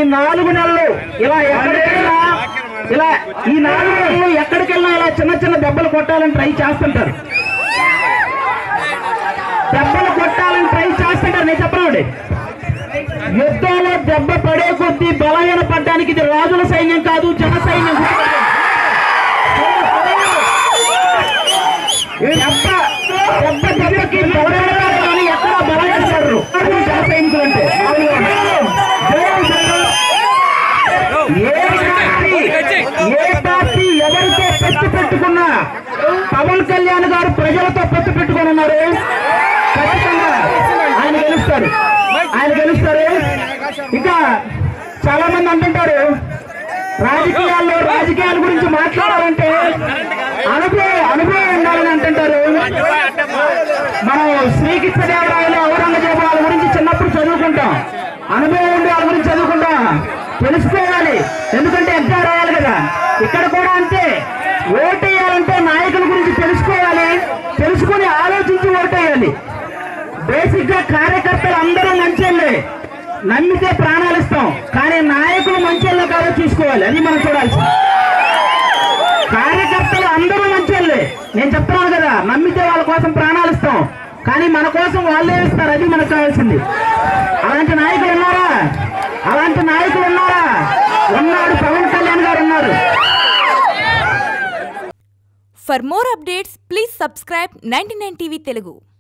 నాలుగు నెలలు ఇలా ఎక్కడికెళ్ళినా ఇలా ఈ నాలుగు నెలలు ఎక్కడికెళ్ళినా ఇలా చిన్న చిన్న దెబ్బలు కొట్టాలని ట్రై చేస్తుంటారు దెబ్బలు కొట్టాలని ట్రై చేస్తుంటారు నేను చెప్పనండి యుద్ధంలో దెబ్బ పడే కొద్దీ బలహీన పడ్డానికి ఇది రాజుల సైన్యం కాదు జన సైన్యం దెబ్బ దెబ్బ దెబ్బకి బలహీనపడరు కానీ ఎక్కడ బలహీనపడరు అది జన సైనికులు అంటే జయం జయం. ఏ పార్టీ ఏ పార్టీ ఎవరితో పెట్టి పెట్టుకున్నా పవన్ కళ్యాణ్ గారు ప్రజలతో పెట్టి పెట్టుకొని ఉన్నారు ఖచ్చితంగా ఆయన గెలుస్తారు ఆయన గెలుస్తారు ఇంకా చాలా మంది అంటుంటారు రాజకీయాల్లో రాజకీయాల గురించి మాట్లాడాలంటే అనుభవం అనుభవం ఉండాలని అంటుంటారు మనం శ్రీకృష్ణదేవరాయలు ఔరంగజేబు వాళ్ళ గురించి చిన్నప్పుడు చదువుకుంటాం అనుభవం ఉండి వాళ్ళ గురించి చదువుకుంటాం తెలుసుకోవాలి ఎందుకంటే ఎగ్జామ్ రాయాలి కదా ఇక్కడ కూడా అంతే ఓటేయాలంటే నాయకుల గురించి తెలుసుకోవాలి తెలుసుకుని ఆలోచించి ఓటేయాలి బేసిక్ గా కార్యకర్తలు అందరూ మంచోళ్ళే నమ్మితే ప్రాణాలు ఇస్తాం కానీ నాయకులు మంచోళ్ళో కాదో చూసుకోవాలి అది మనం చూడాల్సింది కార్యకర్తలు అందరూ మంచోళ్ళే నేను చెప్తున్నాను కదా నమ్మితే వాళ్ళ కోసం ప్రాణాలు ఇస్తాం కానీ మన కోసం వాళ్ళే ఇస్తారు అది మనకు కావాల్సింది అలాంటి నాయకులు ఉన్నారా అలాంటి నాయకులు ఉన్నారా ఉన్నాడు పవన్ కళ్యాణ్ గారు ఉన్నారు For more updates, please subscribe 99 TV Telugu.